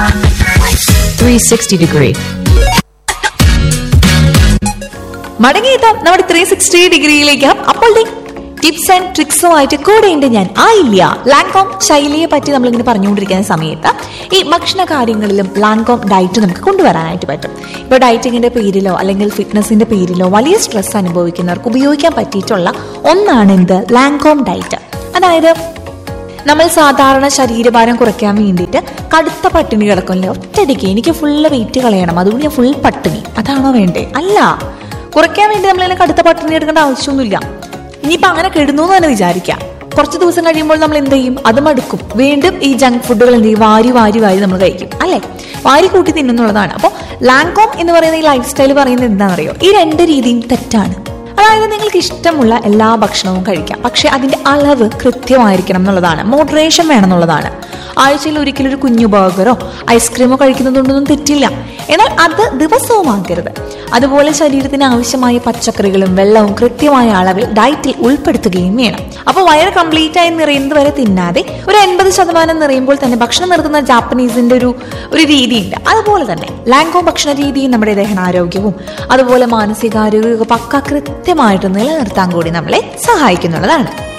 360 degree. മടങ്ങിയെത്താം നമ്മുടെ three sixty ഡിഗ്രിയിലേക്ക് അപ്പോൾ tips and ട്രിക്സുമായിട്ട് കൂടെയുണ്ട് ഞാൻ ആയില്ല ലാൻകോം ശൈലിയെ പറ്റി നമ്മളിങ്ങനെ പറഞ്ഞുകൊണ്ടിരിക്കുന്ന സമയത്ത് ഈ ഭക്ഷണ കാര്യങ്ങളിലും ലാൻകോം ഡയറ്റ് നമുക്ക് കൊണ്ടുവരാനായിട്ട് പറ്റും ഇപ്പോൾ ഡയറ്റിങ്ങിന്റെ പേരിലോ അല്ലെങ്കിൽ ഫിറ്റ്നസിന്റെ പേരിലോ വലിയ സ്ട്രെസ് അനുഭവിക്കുന്നവർക്ക് ഉപയോഗിക്കാൻ പറ്റിയിട്ടുള്ള ഒന്നാണ് എന്ത് ലാൻകോം ഡയറ്റ് അതായത് നമ്മൾ സാധാരണ ശരീരഭാരം കുറയ്ക്കാൻ വേണ്ടിയിട്ട് കടുത്ത പട്ടിണി കിടക്കില്ലേ ഒറ്റയടിക്ക് എനിക്ക് ഫുള്ള് വെയിറ്റ് കളയണം അതുകൊണ്ട് ഞാൻ ഫുൾ പട്ടിണി അതാണോ വേണ്ടേ അല്ല കുറയ്ക്കാൻ വേണ്ടി നമ്മളിങ്ങനെ കടുത്ത പട്ടിണി എടുക്കേണ്ട ആവശ്യമൊന്നുമില്ല ഇനിയിപ്പോൾ അങ്ങനെ കിടന്നു എന്ന് തന്നെ വിചാരിക്കാം കുറച്ച് ദിവസം കഴിയുമ്പോൾ നമ്മൾ എന്ത് ചെയ്യും അത് മടുക്കും വീണ്ടും ഈ ജങ്ക് ഫുഡുകൾ എന്ത് ചെയ്യും വാരി വാരി വാരി നമ്മൾ കഴിക്കും അല്ലേ വാരി കൂട്ടി തിന്നുന്നുള്ളതാണ് അപ്പോൾ ലാൻകോം എന്ന് പറയുന്ന ഈ ലൈഫ് സ്റ്റൈൽ പറയുന്നത് എന്താണെന്നറിയോ ഈ രണ്ട് രീതിയും തെറ്റാണ് അതായത് നിങ്ങൾക്ക് ഇഷ്ടമുള്ള എല്ലാ ഭക്ഷണവും കഴിക്കാം പക്ഷെ അതിന്റെ അളവ് കൃത്യമായിരിക്കണം എന്നുള്ളതാണ് മോഡറേഷൻ വേണം എന്നുള്ളതാണ് ആഴ്ചയിൽ ഒരിക്കലും ഒരു കുഞ്ഞു ബർഗറോ ഐസ്ക്രീമോ കഴിക്കുന്നതുകൊണ്ടൊന്നും തെറ്റില്ല എന്നാൽ അത് ദിവസവും ആകരുത് അതുപോലെ ശരീരത്തിന് ആവശ്യമായ പച്ചക്കറികളും വെള്ളവും കൃത്യമായ അളവിൽ ഡയറ്റിൽ ഉൾപ്പെടുത്തുകയും വേണം അപ്പോൾ വയറ് കംപ്ലീറ്റ് ആയി നിറയുന്നത് വരെ തിന്നാതെ ഒരു എൺപത് ശതമാനം നിറയുമ്പോൾ തന്നെ ഭക്ഷണം നിർത്തുന്ന ജാപ്പനീസിന്റെ ഒരു ഒരു രീതിയുണ്ട് അതുപോലെ തന്നെ ലാങ്കോ ഭക്ഷണ രീതിയും നമ്മുടെ ദഹനാരോഗ്യവും അതുപോലെ മാനസികാരോഗ്യവും പക്ക കൃത്യമായിട്ട് നിലനിർത്താൻ കൂടി നമ്മളെ സഹായിക്കുന്നുള്ളതാണ്